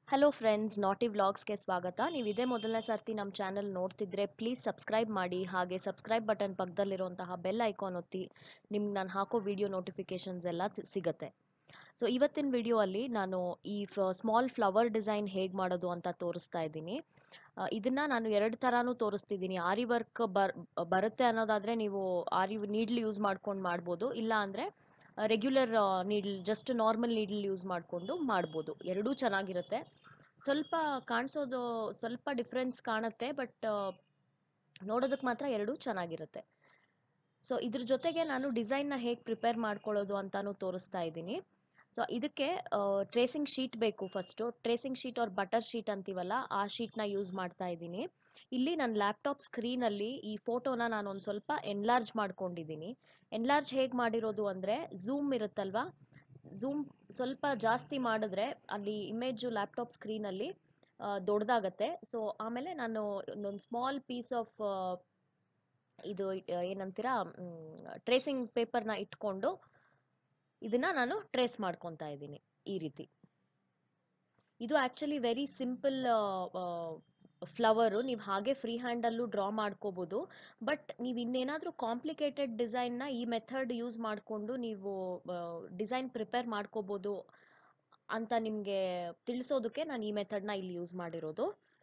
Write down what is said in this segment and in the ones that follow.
hello friends ನಾಟಿ ವ್ಲಾಗ್ಸ್ಗೆ ಸ್ವಾಗತ ನೀವು ಇದೇ ಮೊದಲನೇ ಸರ್ತಿ ನಮ್ಮ ಚಾನಲ್ ನೋಡ್ತಿದ್ರೆ ಪ್ಲೀಸ್ ಸಬ್ಸ್ಕ್ರೈಬ್ ಮಾಡಿ ಹಾಗೆ ಸಬ್ಸ್ಕ್ರೈಬ್ ಬಟನ್ ಪಕ್ಕದಲ್ಲಿರುವಂತಹ ಬೆಲ್ ಐಕಾನ್ ಒತ್ತಿ ನಿಮ್ಗೆ ನಾನು ಹಾಕೋ ವಿಡಿಯೋ ನೋಟಿಫಿಕೇಷನ್ಸ್ ಎಲ್ಲ ತಿ- ಸಿಗುತ್ತೆ ಸೊ ಇವತ್ತಿನ ವಿಡಿಯೋ ಅಲ್ಲಿ ನಾನು ಈ ಸ್ಮಾಲ್ ಫ್ಲವರ್ ಡಿಸೈನ್ ಹೇಗೆ ಮಾಡೋದು ಅಂತ ತೋರಿಸ್ತಾ ಇದ್ದೀನಿ ಆ, ಇದನ್ನ ನಾನು ಎರಡು ಥರಾನು ತೋರಿಸ್ತಿದ್ದೀನಿ ಆರಿ ವರ್ಕ್ ಬರ್ ಬರುತ್ತೆ ಅನ್ನೋದಾದರೆ ನೀವು ಆರಿ ನೀಡ್ಲ್ ಯೂಸ್ ಮಾಡ್ಕೊಂಡು ಮಾಡ್ಬೋದು ಇಲ್ಲ ಅಂದರೆ regular needle just normal needle use ಮಾಡಿಕೊಂಡು ಮಾಡ್ಬೋದು ಎರಡೂ ಚೆನ್ನಾಗಿರುತ್ತೆ ಸ್ವಲ್ಪ ಕಾಣಿಸೋದು ಸ್ವಲ್ಪ ಡಿಫ್ರೆನ್ಸ್ ಕಾಣುತ್ತೆ ಬಟ್ ನೋಡೋದಕ್ಕೆ ಮಾತ್ರ ಎರಡೂ ಚೆನ್ನಾಗಿರುತ್ತೆ ಸೊ ಇದ್ರ ಜೊತೆಗೆ ನಾನು ಡಿಸೈನ್ನ ಹೇಗೆ ಪ್ರಿಪೇರ್ ಮಾಡ್ಕೊಳ್ಳೋದು ಅಂತಾನು ತೋರಿಸ್ತಾ ಇದ್ದೀನಿ ಸೊ ಇದಕ್ಕೆ ಟ್ರೇಸಿಂಗ್ ಶೀಟ್ ಬೇಕು ಫಸ್ಟು ಟ್ರೇಸಿಂಗ್ ಶೀಟ್ ಅವ್ರ ಬಟರ್ ಶೀಟ್ ಅಂತೀವಲ್ಲ ಆ ಶೀಟ್ನ ಯೂಸ್ ಮಾಡ್ತಾ ಇದ್ದೀನಿ ಇಲ್ಲಿ ನನ್ನ ಲ್ಯಾಪ್ಟಾಪ್ ಸ್ಕ್ರೀನಲ್ಲಿ ಈ ಫೋಟೋನ ನಾನು ಒಂದು ಸ್ವಲ್ಪ ಎನ್ಲಾರ್ಜ್ ಮಾಡ್ಕೊಂಡಿದ್ದೀನಿ ಎನ್ಲಾರ್ಜ್ ಹೇಗೆ ಮಾಡಿರೋದು ಅಂದರೆ ಝೂಮ್ ಇರುತ್ತಲ್ವಾ ಝೂಮ್ ಸ್ವಲ್ಪ ಜಾಸ್ತಿ ಮಾಡಿದ್ರೆ ಅಲ್ಲಿ ಇಮೇಜು ಲ್ಯಾಪ್ಟಾಪ್ ಸ್ಕ್ರೀನಲ್ಲಿ ದೊಡ್ಡದಾಗತ್ತೆ ಸೊ ಆಮೇಲೆ ನಾನು ಒಂದೊಂದು ಸ್ಮಾಲ್ ಪೀಸ್ ಆಫ್ ಇದು ಆ, ಏನಂತೀರಾ ಟ್ರೇಸಿಂಗ್ ಪೇಪರ್ನ ಇಟ್ಕೊಂಡು ಇದನ್ನ ನಾನು ಟ್ರೇಸ್ ಮಾಡ್ಕೊತಾ ಇದ್ದೀನಿ ಈ ರೀತಿ ಇದು ಆ್ಯಕ್ಚುಲಿ ವೆರಿ ಸಿಂಪಲ್ ಫ್ಲವರು ನೀವು ಹಾಗೆ ಫ್ರೀ ಹ್ಯಾಂಡಲ್ಲೂ ಡ್ರಾ ಮಾಡ್ಕೋಬೋದು ಬಟ್ ನೀವು ಇನ್ನೇನಾದರೂ ಕಾಂಪ್ಲಿಕೇಟೆಡ್ ಡಿಸೈನ್ನ ಈ ಮೆಥಡ್ ಯೂಸ್ ಮಾಡಿಕೊಂಡು ನೀವು ಡಿಸೈನ್ ಪ್ರಿಪೇರ್ ಮಾಡ್ಕೋಬೋದು ಅಂತ ನಿಮಗೆ ತಿಳಿಸೋದಕ್ಕೆ ನಾನು ಈ ಮೆಥಡ್ನ ಇಲ್ಲಿ ಯೂಸ್ ಮಾಡಿರೋದು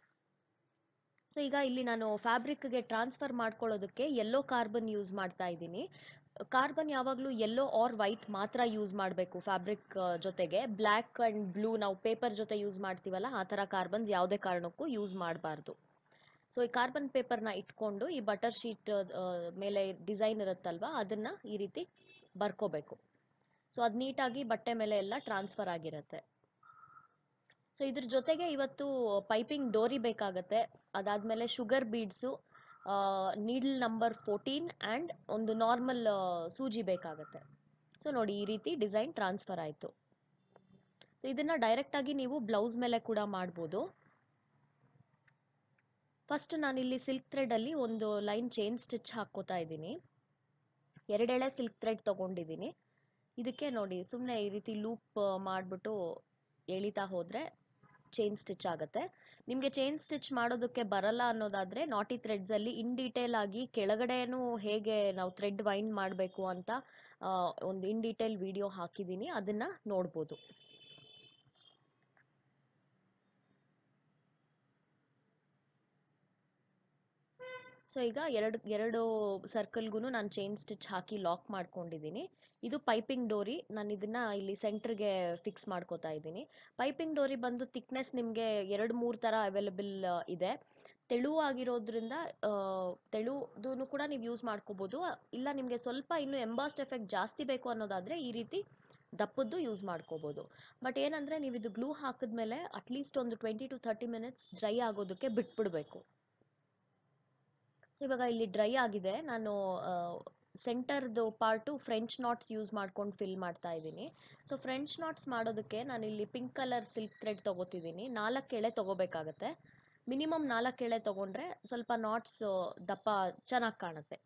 ಸೊ ಈಗ ಇಲ್ಲಿ ನಾನು ಫ್ಯಾಬ್ರಿಕ್ಗೆ ಟ್ರಾನ್ಸ್ಫರ್ ಮಾಡ್ಕೊಳ್ಳೋದಕ್ಕೆ ಯೆಲ್ಲೋ ಕಾರ್ಬನ್ ಯೂಸ್ ಮಾಡ್ತಾ ಇದ್ದೀನಿ ಕಾರ್ಬನ್ ಯಾವಾಗಲೂ ಯೆಲ್ಲೋ ಆರ್ ವೈಟ್ ಮಾತ್ರ ಯೂಸ್ ಮಾಡಬೇಕು ಫ್ಯಾಬ್ರಿಕ್ ಜೊತೆಗೆ ಬ್ಲ್ಯಾಕ್ ಆ್ಯಂಡ್ ಬ್ಲೂ ನಾವು ಪೇಪರ್ ಜೊತೆ ಯೂಸ್ ಮಾಡ್ತೀವಲ್ಲ ಆ ಥರ ಕಾರ್ಬನ್ಸ್ ಯಾವುದೇ ಕಾರಣಕ್ಕೂ ಯೂಸ್ ಮಾಡಬಾರ್ದು ಸೊ ಈ ಕಾರ್ಬನ್ ಪೇಪರ್ನ ಇಟ್ಕೊಂಡು ಈ ಬಟರ್ ಶೀಟ್ ಮೇಲೆ ಡಿಸೈನ್ ಇರುತ್ತಲ್ವ ಅದನ್ನು ಈ ರೀತಿ ಬರ್ಕೋಬೇಕು ಸೊ ಅದು ನೀಟಾಗಿ ಬಟ್ಟೆ ಮೇಲೆ ಎಲ್ಲ ಟ್ರಾನ್ಸ್ಫರ್ ಆಗಿರುತ್ತೆ ಸೊ ಇದ್ರ ಜೊತೆಗೆ ಇವತ್ತು ಪೈಪಿಂಗ್ ಡೋರಿ ಬೇಕಾಗತ್ತೆ ಅದಾದಮೇಲೆ sugar beads needle number fourteen and ಒಂದು ನಾರ್ಮಲ್ ಸೂಜಿ ಬೇಕಾಗತ್ತೆ ಸೊ ನೋಡಿ ಈ ರೀತಿ ಡಿಸೈನ್ ಟ್ರಾನ್ಸ್ಫರ್ ಆಯಿತು ಸೊ ಇದನ್ನು ಡೈರೆಕ್ಟಾಗಿ ನೀವು ಬ್ಲೌಸ್ ಮೇಲೆ ಕೂಡ ಮಾಡ್ಬೋದು ಫಸ್ಟ್ ನಾನಿಲ್ಲಿ ಸಿಲ್ಕ್ ಥ್ರೆಡಲ್ಲಿ ಒಂದು ಲೈನ್ ಚೈನ್ ಸ್ಟಿಚ್ ಹಾಕ್ಕೋತಾ ಇದ್ದೀನಿ ಎರಡೆಳೆ ಸಿಲ್ಕ್ ಥ್ರೆಡ್ ತೊಗೊಂಡಿದ್ದೀನಿ ಇದಕ್ಕೆ ನೋಡಿ ಸುಮ್ಮನೆ ಈ ರೀತಿ ಲೂಪ್ ಮಾಡಿಬಿಟ್ಟು ಎಳಿತಾ ಹೋದರೆ ಚೈನ್ ಸ್ಟಿಚ್ ಆಗುತ್ತೆ ನಿಮಗೆ ಚೈನ್ ಸ್ಟಿಚ್ ಮಾಡೋದಕ್ಕೆ ಬರಲ್ಲ ಅನ್ನೋದಾದರೆ ನಾಟಿ ಥ್ರೆಡ್ಸಲ್ಲಿ ಇನ್ ಡೀಟೇಲ್ ಆಗಿ ಕೆಳಗಡೆನೂ ಹೇಗೆ ನಾವು ಥ್ರೆಡ್ ವೈಂಡ್ ಮಾಡಬೇಕು ಅಂತ ಆ, ಒಂದು ಇನ್ ಡೀಟೇಲ್ ವಿಡಿಯೋ ಹಾಕಿದ್ದೀನಿ ಅದನ್ನು ನೋಡ್ಬೋದು ಸೊ ಈಗ ಎರಡು ಎರಡು ಸರ್ಕಲ್ಗೂ ನಾನು ಚೈನ್ ಸ್ಟಿಚ್ ಹಾಕಿ ಲಾಕ್ ಮಾಡ್ಕೊಂಡಿದ್ದೀನಿ ಇದು ಪೈಪಿಂಗ್ ಡೋರಿ ನಾನು ಇದನ್ನು ಇಲ್ಲಿ ಸೆಂಟ್ರಿಗೆ ಫಿಕ್ಸ್ ಮಾಡ್ಕೋತಾ ಇದ್ದೀನಿ ಪೈಪಿಂಗ್ ಡೋರಿ ಬಂದು ತಿಕ್ನೆಸ್ ನಿಮಗೆ ಎರಡು ಮೂರು ಥರ ಅವೈಲಬಲ್ ಇದೆ ತೆಳುವಾಗಿರೋದ್ರಿಂದ ಆ, ತೆಳುದೂ ಕೂಡ ನೀವು ಯೂಸ್ ಮಾಡ್ಕೋಬೋದು ಇಲ್ಲ ನಿಮಗೆ ಸ್ವಲ್ಪ ಇನ್ನೂ ಎಂಬಾಸ್ಟ್ ಎಫೆಕ್ಟ್ ಜಾಸ್ತಿ ಬೇಕು ಅನ್ನೋದಾದರೆ ಈ ರೀತಿ ದಪ್ಪದ್ದು ಯೂಸ್ ಮಾಡ್ಕೋಬೋದು ಬಟ್ ಏನಂದರೆ ನೀವು ಇದು ಗ್ಲೂ ಹಾಕಿದ್ಮೇಲೆ ಅಟ್ಲೀಸ್ಟ್ ಒಂದು twenty to thirty minutes dry ಆಗೋದಕ್ಕೆ ಬಿಟ್ಬಿಡಬೇಕು ಇವಾಗ ಇಲ್ಲಿ ಡ್ರೈ ಆಗಿದೆ ನಾನು ಸೆಂಟರ್ದು ಪಾರ್ಟು ಫ್ರೆಂಚ್ ನಾಟ್ಸ್ ಯೂಸ್ ಮಾಡ್ಕೊಂಡು ಫಿಲ್ ಮಾಡ್ತಾ ಇದ್ದೀನಿ ಸೊ ಫ್ರೆಂಚ್ ನಾಟ್ಸ್ ಮಾಡೋದಕ್ಕೆ ನಾನು ಇಲ್ಲಿ ಪಿಂಕ್ ಕಲರ್ ಸಿಲ್ಕ್ ಥ್ರೆಡ್ ತೊಗೋತಿದ್ದೀನಿ ನಾಲ್ಕು ಎಳೆ ತೊಗೋಬೇಕಾಗತ್ತೆ ಮಿನಿಮಮ್ ನಾಲ್ಕು ಎಳೆ ತೊಗೊಂಡ್ರೆ ಸ್ವಲ್ಪ ನಾಟ್ಸ್ ದಪ್ಪ ಚೆನ್ನಾಗಿ ಕಾಣುತ್ತೆ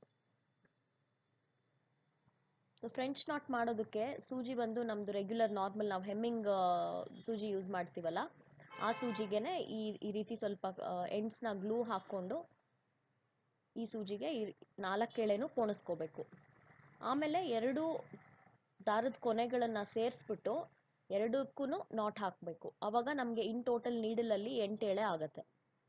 ಫ್ರೆಂಚ್ ನಾಟ್ ಮಾಡೋದಕ್ಕೆ ಸೂಜಿ ಬಂದು ನಮ್ಮದು ರೆಗ್ಯುಲರ್ ನಾರ್ಮಲ್ ನಾವು ಹೆಮ್ಮಿಂಗ್ ಸೂಜಿ ಯೂಸ್ ಮಾಡ್ತೀವಲ್ಲ ಆ ಸೂಜಿಗೆನೆ ಈ ಈ ರೀತಿ ಸ್ವಲ್ಪ ಎಂಡ್ಸ್ನ ಗ್ಲೂ ಹಾಕ್ಕೊಂಡು ಈ ಸೂಜಿಗೆ ಈ ನಾಲ್ಕು ಎಳೆನೂ ಪೋಣಿಸ್ಕೋಬೇಕು ಆಮೇಲೆ ಎರಡು ದಾರದ ಕೊನೆಗಳನ್ನು ಸೇರಿಸ್ಬಿಟ್ಟು ಎರಡಕ್ಕೂ ನಾಟ್ ಹಾಕಬೇಕು ಆವಾಗ ನಮಗೆ ಇನ್ ಟೋಟಲ್ ನೀಡಲಲ್ಲಿ ಎಂಟು ಎಳೆ ಆಗುತ್ತೆ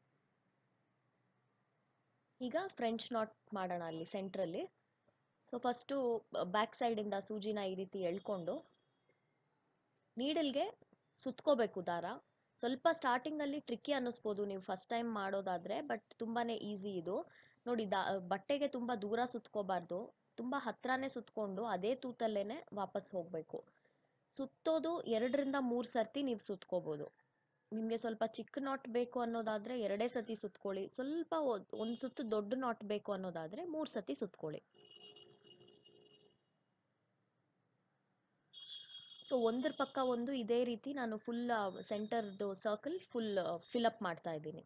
ಈಗ ಫ್ರೆಂಚ್ ನಾಟ್ ಮಾಡೋಣ ಅಲ್ಲಿ ಸೆಂಟ್ರಲ್ಲಿ ಸೊ ಫಸ್ಟು ಬ್ಯಾಕ್ ಸೈಡಿಂದ ಸೂಜಿನ ಈ ರೀತಿ ಎಳ್ಕೊಂಡು ನೀಡಲ್ಗೆ ಸುತ್ಕೋಬೇಕು ದಾರ ಸ್ವಲ್ಪ ಸ್ಟಾರ್ಟಿಂಗಲ್ಲಿ ಟ್ರಿಕ್ಕಿ ಅನ್ನಿಸ್ಬೋದು ನೀವು ಫಸ್ಟ್ ಟೈಮ್ ಮಾಡೋದಾದರೆ ಬಟ್ ತುಂಬಾ ಈಸಿ ಇದು ನೋಡಿ ದಾ ಬಟ್ಟೆಗೆ ತುಂಬ ದೂರ ಸುತ್ಕೋಬಾರ್ದು ತುಂಬ ಹತ್ರನೇ ಸುತ್ಕೊಂಡು ಅದೇ ತೂತಲ್ಲೇ ವಾಪಸ್ ಹೋಗಬೇಕು ಸುತ್ತೋದು ಎರಡರಿಂದ ಮೂರು ಸರ್ತಿ ನೀವು ಸುತ್ಕೋಬೋದು ನಿಮಗೆ ಸ್ವಲ್ಪ ಚಿಕ್ಕ ನಾಟ್ ಬೇಕು ಅನ್ನೋದಾದರೆ ಎರಡೇ ಸತಿ ಸುತ್ಕೊಳ್ಳಿ ಸ್ವಲ್ಪ ಒಂದು ಸುತ್ತು ದೊಡ್ಡ ನಾಟ್ ಬೇಕು ಅನ್ನೋದಾದರೆ ಮೂರು ಸತಿ ಸುತ್ಕೊಳ್ಳಿ ಸೊ ಒಂದ್ರ ಪಕ್ಕ ಒಂದು ಇದೇ ರೀತಿ ನಾನು ಫುಲ್ ಸೆಂಟರ್ದು ಸರ್ಕಲ್ ಫುಲ್ ಫಿಲಪ್ ಮಾಡ್ತಾ ಇದ್ದೀನಿ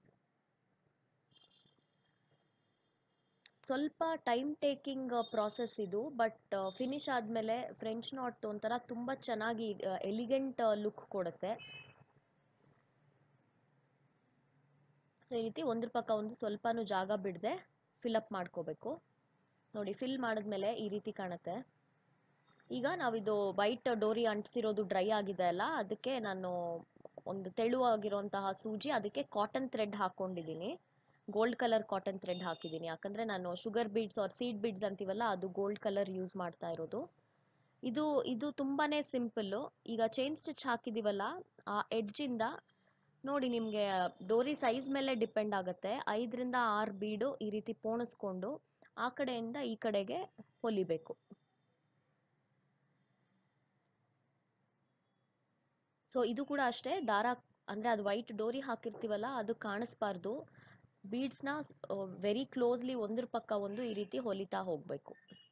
ಸ್ವಲ್ಪ ಟೈಮ್ ಟೇಕಿಂಗ್ ಪ್ರಾಸೆಸ್ ಇದು ಬಟ್ ಫಿನಿಶ್ ಆದಮೇಲೆ ಫ್ರೆಂಚ್ ನಾಟ್ ಒಂಥರ ತುಂಬ ಚೆನ್ನಾಗಿ ಎಲಿಗೆಂಟ್ ಲುಕ್ ಕೊಡುತ್ತೆ ಸೊ ಈ ರೀತಿ ಒಂದ್ರ ಪಕ್ಕ ಒಂದು ಸ್ವಲ್ಪನೂ ಜಾಗ ಬಿಡದೆ ಫಿಲಪ್ ಮಾಡ್ಕೋಬೇಕು ನೋಡಿ ಫಿಲ್ ಮಾಡಿದ್ಮೇಲೆ ಈ ರೀತಿ ಕಾಣುತ್ತೆ ಈಗ ನಾವಿದು ವೈಟ್ ಡೋರಿ ಅಂಟಿಸಿರೋದು ಡ್ರೈ ಆಗಿದೆ ಅಲ್ಲ ಅದಕ್ಕೆ ನಾನು ಒಂದು ತೆಳುವಾಗಿರುವಂತಹ ಸೂಜಿ ಅದಕ್ಕೆ ಕಾಟನ್ ಥ್ರೆಡ್ ಹಾಕ್ಕೊಂಡಿದ್ದೀನಿ ಗೋಲ್ಡ್ ಕಲರ್ ಕಾಟನ್ ಥ್ರೆಡ್ ಹಾಕಿದ್ದೀನಿ ಯಾಕಂದರೆ ನಾನು sugar beads or seed beads ಅಂತೀವಲ್ಲ ಅದು ಗೋಲ್ಡ್ ಕಲರ್ ಯೂಸ್ ಮಾಡ್ತಾ ಇರೋದು ಇದು ಇದು ತುಂಬಾ ಸಿಂಪಲ್ಲು ಈಗ ಚೈನ್ ಸ್ಟಿಚ್ ಹಾಕಿದ್ದೀವಲ್ಲ ಆ ಎಡ್ಜಿಂದ ನೋಡಿ ನಿಮಗೆ ಡೋರಿ ಸೈಜ್ ಮೇಲೆ ಡಿಪೆಂಡ್ ಆಗುತ್ತೆ ಐದರಿಂದ ಆರು ಬೀಡು ಈ ರೀತಿ ಪೋಣಿಸ್ಕೊಂಡು ಆ ಕಡೆಯಿಂದ ಈ ಕಡೆಗೆ ಹೊಲಿಬೇಕು ಸೊ ಇದು ಕೂಡ ಅಷ್ಟೇ ದಾರ ಅಂದರೆ ಅದು ವೈಟ್ ಡೋರಿ ಹಾಕಿರ್ತೀವಲ್ಲ ಅದು ಕಾಣಿಸ್ಬಾರ್ದು ಬೀಡ್ಸ್ನ ವೆರಿ ಕ್ಲೋಸ್ಲಿ ಒಂದ್ರ ಪಕ್ಕ ಒಂದು ಈ ರೀತಿ ಹೊಲಿತಾ ಹೋಗಬೇಕು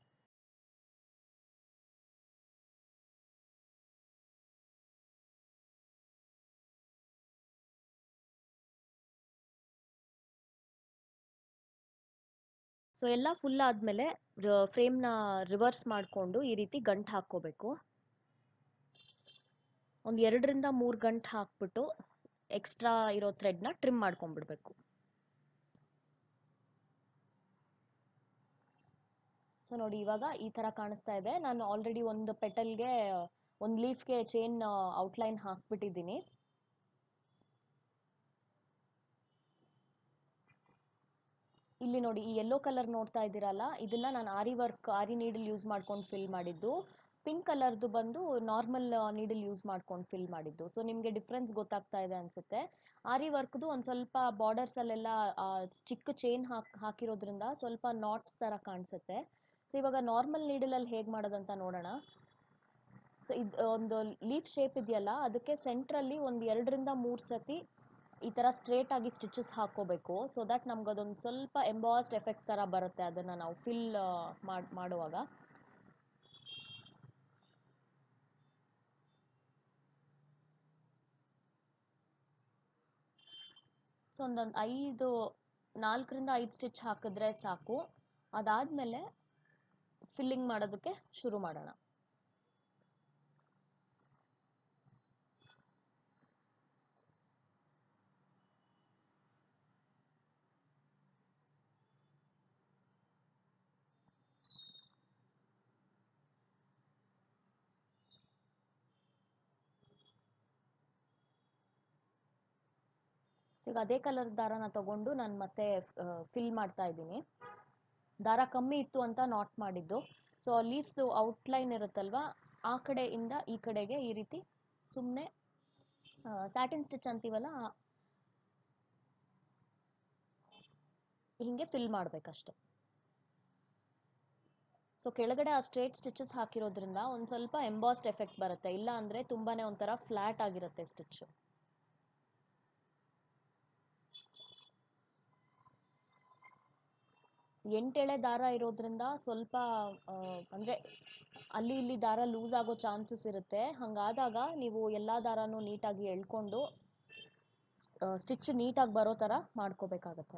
ಸೊ ಎಲ್ಲ ಫುಲ್ ಆದಮೇಲೆ ಫ್ರೇಮ್ನ ರಿವರ್ಸ್ ಮಾಡಿಕೊಂಡು ಈ ರೀತಿ ಗಂಟು ಹಾಕ್ಕೋಬೇಕು ಒಂದು ಎರಡರಿಂದ ಮೂರು ಗಂಟು ಹಾಕ್ಬಿಟ್ಟು ಎಕ್ಸ್ಟ್ರಾ ಇರೋ ಥ್ರೆಡ್ನ ಟ್ರಿಮ್ ಮಾಡ್ಕೊಂಡ್ಬಿಡ್ಬೇಕು ಸೊ ನೋಡಿ ಇವಾಗ ಈ ಥರ ಕಾಣಿಸ್ತಾ ಇದೆ ನಾನು ಆಲ್ರೆಡಿ ಒಂದು ಪೆಟಲ್ಗೆ ಒಂದು ಲೀಫ್ಗೆ ಚೈನ್ ಔಟ್ಲೈನ್ ಹಾಕ್ಬಿಟ್ಟಿದ್ದೀನಿ ಇಲ್ಲಿ ನೋಡಿ ಈ ಯೆಲ್ಲೋ ಕಲರ್ ನೋಡ್ತಾ ಇದ್ದೀರಲ್ಲ ಇದನ್ನ ನಾನು aari work aari needle use ಮಾಡ್ಕೊಂಡು ಫಿಲ್ ಮಾಡಿದ್ದು ಪಿಂಕ್ ಕಲರ್ದು ಬಂದು ನಾರ್ಮಲ್ ನೀಡಲ್ ಯೂಸ್ ಮಾಡ್ಕೊಂಡು ಫಿಲ್ ಮಾಡಿದ್ದು ಸೊ ನಿಮಗೆ ಡಿಫ್ರೆನ್ಸ್ ಗೊತ್ತಾಗ್ತಾ ಇದೆ ಅನ್ಸುತ್ತೆ ಆರಿ ವರ್ಕ್ದು ಒಂದು ಸ್ವಲ್ಪ ಬಾರ್ಡರ್ಸ್ ಅಲ್ಲೆಲ್ಲ ಆ, ಚಿಕ್ಕ ಚೈನ್ ಹಾಕ್ ಹಾಕಿರೋದ್ರಿಂದ ಸ್ವಲ್ಪ ನಾಟ್ಸ್ ಥರ ಕಾಣಿಸುತ್ತೆ ಸೊ ಇವಾಗ ನಾರ್ಮಲ್ ನೀಡಲಲ್ಲಿ ಹೇಗೆ ಮಾಡೋದಂತ ನೋಡೋಣ ಸೊ ಇದು ಒಂದು ಲೀಫ್ ಶೇಪ್ ಇದೆಯಲ್ಲ ಅದಕ್ಕೆ ಸೆಂಟ್ರಲ್ಲಿ ಒಂದು ಎರಡರಿಂದ ಮೂರು ಸತಿ ಈ ಥರ ಸ್ಟ್ರೇಟ್ ಆಗಿ ಸ್ಟಿಚಸ್ ಹಾಕ್ಕೋಬೇಕು ಸೊ ದಟ್ ನಮ್ಗೆ ಅದೊಂದು ಸ್ವಲ್ಪ ಎಂಬಾಸ್ಡ್ ಎಫೆಕ್ಟ್ ಥರ ಬರುತ್ತೆ ಅದನ್ನು ನಾವು ಫಿಲ್ ಮಾಡಿ ಮಾಡುವಾಗ ಸೊ ಒಂದೊಂದು ಐದು ನಾಲ್ಕರಿಂದ ಐದು ಸ್ಟಿಚ್ ಹಾಕಿದ್ರೆ ಸಾಕು ಅದಾದಮೇಲೆ ಫಿಲ್ಲಿಂಗ್ ಮಾಡೋದಕ್ಕೆ ಶುರು ಮಾಡೋಣ ಈಗ ಅದೇ ಕಲರ್ ದಾರನ ತಗೊಂಡು ನಾನು ಮತ್ತೆ ಫಿಲ್ ಮಾಡ್ತಾ ಇದ್ದೀನಿ ದಾರ ಕಮ್ಮಿ ಇತ್ತು ಅಂತ ನಾಟ್ ಮಾಡಿದ್ದು ಸೊ ಲೀಫ್ದು ಔಟ್ಲೈನ್ ಇರುತ್ತಲ್ವಾ ಆ ಕಡೆಯಿಂದ ಈ ಕಡೆಗೆ ಈ ರೀತಿ ಸುಮ್ಮನೆ ಸ್ಯಾಟಿನ್ ಸ್ಟಿಚ್ ಅಂತೀವಲ್ಲ ಆ- ಹಿಂಗೆ ಫಿಲ್ ಮಾಡಬೇಕಷ್ಟೆ ಸೊ ಕೆಳಗಡೆ ಆ ಸ್ಟ್ರೇಟ್ ಸ್ಟಿಚಸ್ ಹಾಕಿರೋದ್ರಿಂದ ಒಂದು ಸ್ವಲ್ಪ ಎಂಬಾಸ್ಡ್ ಎಫೆಕ್ಟ್ ಬರುತ್ತೆ ಇಲ್ಲ ಅಂದರೆ ತುಂಬಾನೇ ಒಂಥರ ಫ್ಲ್ಯಾಟ್ ಆಗಿರುತ್ತೆ ಸ್ಟಿಚ್ಚು ಎಂಟೆಳೆ ದಾರ ಇರೋದ್ರಿಂದ ಸ್ವಲ್ಪ ಆ, ಅಂದ್ರೆ ಅಲ್ಲಿ ಇಲ್ಲಿ ದಾರ ಲೂಸ್ ಆಗೋ ಚಾನ್ಸಸ್ ಇರುತ್ತೆ ಹಂಗಾದಾಗ ನೀವು ಎಲ್ಲ ದಾರನೂ ನೀಟಾಗಿ ಎಳ್ಕೊಂಡು ಸ್ಟಿಚ್ ನೀಟಾಗಿ ಬರೋ ಥರ ಮಾಡ್ಕೋಬೇಕಾಗತ್ತೆ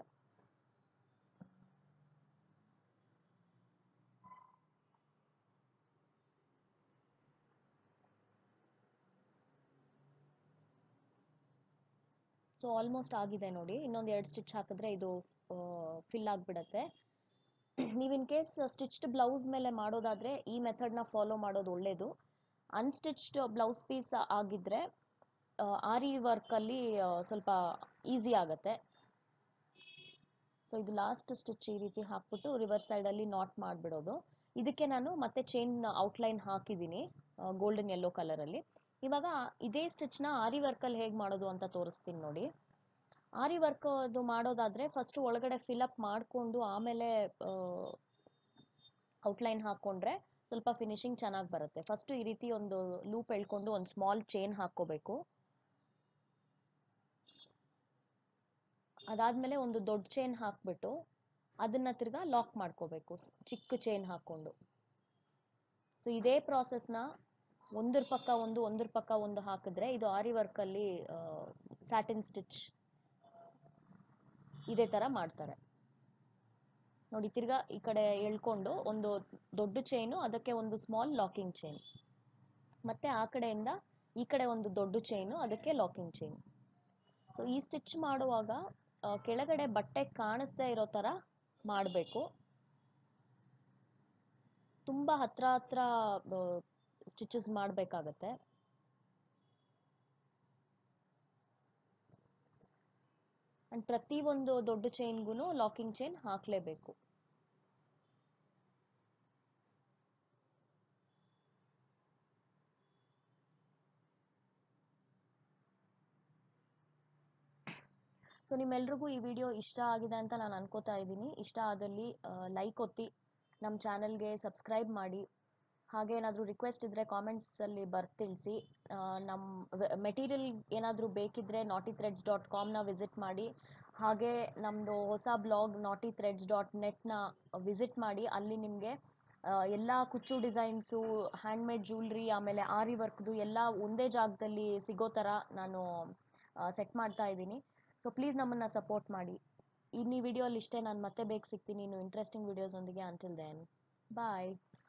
ಸೊ ಆಲ್ಮೋಸ್ಟ್ ಆಗಿದೆ ನೋಡಿ ಇನ್ನೊಂದು ಎರಡು ಸ್ಟಿಚ್ ಹಾಕಿದ್ರೆ ಇದು ಫಿಲ್ ಆಗಿಬಿಡತ್ತೆ ನೀವು ಇನ್ ಕೇಸ್ ಸ್ಟಿಚ್ಡ್ ಬ್ಲೌಸ್ ಮೇಲೆ ಮಾಡೋದಾದರೆ ಈ ಮೆಥಡ್ನ ಫಾಲೋ ಮಾಡೋದು ಒಳ್ಳೆಯದು ಅನ್ಸ್ಟಿಚ್ಡ್ ಬ್ಲೌಸ್ ಪೀಸ್ ಆಗಿದ್ದರೆ ಆರಿ ವರ್ಕಲ್ಲಿ ಸ್ವಲ್ಪ ಈಸಿ ಆಗುತ್ತೆ ಸೊ ಇದು ಲಾಸ್ಟ್ ಸ್ಟಿಚ್ ಈ ರೀತಿ ಹಾಕ್ಬಿಟ್ಟು ರಿವರ್ಸ್ ಸೈಡಲ್ಲಿ ನಾಟ್ ಮಾಡಿಬಿಡೋದು ಇದಕ್ಕೆ ನಾನು ಮತ್ತೆ ಚೈನ್ ಔಟ್ಲೈನ್ ಹಾಕಿದ್ದೀನಿ ಗೋಲ್ಡನ್ ಯೆಲ್ಲೋ ಕಲರಲ್ಲಿ ಇವಾಗ ಇದೇ ಸ್ಟಿಚ್ನ ಆರಿ ವರ್ಕಲ್ಲಿ ಹೇಗೆ ಮಾಡೋದು ಅಂತ ತೋರಿಸ್ತೀನಿ ನೋಡಿ ಆರಿ ವರ್ಕ್ ಅದು ಮಾಡೋದಾದರೆ ಫಸ್ಟು ಒಳಗಡೆ ಫಿಲಪ್ ಮಾಡಿಕೊಂಡು ಆಮೇಲೆ ಔಟ್ಲೈನ್ ಹಾಕ್ಕೊಂಡ್ರೆ ಸ್ವಲ್ಪ ಫಿನಿಶಿಂಗ್ ಚೆನ್ನಾಗಿ ಬರುತ್ತೆ ಫಸ್ಟು ಈ ರೀತಿ ಒಂದು ಲೂಪ್ ಎಳ್ಕೊಂಡು ಒಂದು ಸ್ಮಾಲ್ ಚೈನ್ ಹಾಕ್ಕೋಬೇಕು ಅದಾದಮೇಲೆ ಒಂದು ದೊಡ್ಡ ಚೈನ್ ಹಾಕ್ಬಿಟ್ಟು ಅದನ್ನು ತಿರ್ಗಾ ಲಾಕ್ ಮಾಡ್ಕೋಬೇಕು ಸ್- ಚಿಕ್ಕ ಚೈನ್ ಹಾಕ್ಕೊಂಡು ಸೊ ಇದೇ ಪ್ರಾಸೆಸ್ನ ಒಂದ್ರ ಪಕ್ಕ ಒಂದು ಒಂದ್ರ ಪಕ್ಕ ಒಂದು ಹಾಕಿದ್ರೆ ಇದು ಆರಿ ವರ್ಕಲ್ಲಿ ಸ್ಯಾಟಿನ್ ಸ್ಟಿಚ್ ಇದೇ ಥರ ಮಾಡ್ತಾರೆ ನೋಡಿ ತಿರ್ಗಾ ಈ ಕಡೆ ಎಳ್ಕೊಂಡು ಒಂದು ದೊಡ್ಡ ಚೈನು ಅದಕ್ಕೆ ಒಂದು ಸ್ಮಾಲ್ ಲಾಕಿಂಗ್ ಚೈನ್ ಮತ್ತೆ ಆ ಕಡೆಯಿಂದ ಈ ಕಡೆ ಒಂದು ದೊಡ್ಡ ಚೈನು ಅದಕ್ಕೆ ಲಾಕಿಂಗ್ ಚೈನ್ ಸೊ ಈ ಸ್ಟಿಚ್ ಮಾಡುವಾಗ ಆ, ಕೆಳಗಡೆ ಬಟ್ಟೆ ಕಾಣಿಸ್ದೇ ಇರೋ ಥರ ಮಾಡಬೇಕು ತುಂಬ ಹತ್ರ ಹತ್ರ ಸ್ಟಿಚಸ್ ಮಾಡಬೇಕಾಗತ್ತೆ ಆ್ಯಂಡ್ ಪ್ರತಿಯೊಂದು ದೊಡ್ಡ ಚೈನ್ಗೂ ಲಾಕಿಂಗ್ ಚೈನ್ ಹಾಕಲೇಬೇಕು ಸೊ ನಿಮ್ಮೆಲ್ರಿಗೂ ಈ ವಿಡಿಯೋ ಇಷ್ಟ ಆಗಿದೆ ಅಂತ ನಾನು ಅನ್ಕೋತಾ ಇದ್ದೀನಿ ಇಷ್ಟ ಆದಲ್ಲಿ ಲೈಕ್ ಒತ್ತಿ ನಮ್ಮ ಚಾನಲ್ಗೆ ಸಬ್ಸ್ಕ್ರೈಬ್ ಮಾಡಿ ಹಾಗೆ ಏನಾದರೂ ರಿಕ್ವೆಸ್ಟ್ ಇದ್ದರೆ ಕಾಮೆಂಟ್ಸಲ್ಲಿ ಬರ್ತಿಳಿಸಿ ನಮ್ಮ ಮೆಟೀರಿಯಲ್ ಏನಾದರೂ ಬೇಕಿದ್ದರೆ ನಾಟಿ ಥ್ರೆಡ್ಸ್ ಡಾಟ್ ಕಾಮ್ನ ವಿಸಿಟ್ ಮಾಡಿ ಹಾಗೆ ನಮ್ಮದು ಹೊಸ ಬ್ಲಾಗ್ ನಾಟಿ ಥ್ರೆಡ್ಸ್ ಡಾಟ್ ನೆಟ್ನ ವಿಸಿಟ್ ಮಾಡಿ ಅಲ್ಲಿ ನಿಮಗೆ ಎಲ್ಲ ಕುಚ್ಚು ಡಿಸೈನ್ಸು ಹ್ಯಾಂಡ್ಮೇಡ್ ಜ್ಯುವೆಲ್ರಿ ಆಮೇಲೆ ಆರಿ ವರ್ಕ್ದು ಎಲ್ಲ ಒಂದೇ ಜಾಗದಲ್ಲಿ ಸಿಗೋ ಥರ ನಾನು ಸೆಟ್ ಮಾಡ್ತಾ ಇದ್ದೀನಿ ಸೊ ಪ್ಲೀಸ್ ನಮ್ಮನ್ನು ಸಪೋರ್ಟ್ ಮಾಡಿ ಇನ್ನು ಈ ವಿಡಿಯೋಲಿ ಇಷ್ಟೇ ನಾನು ಮತ್ತೆ ಬೇಗ ಸಿಗ್ತೀನಿ ಇನ್ನು ಇಂಟ್ರೆಸ್ಟಿಂಗ್ ವೀಡಿಯೋಸ್ ಒಂದಿಗೆ ಅಂಟಿಲ್ ದೆನ್ ಬಾಯ್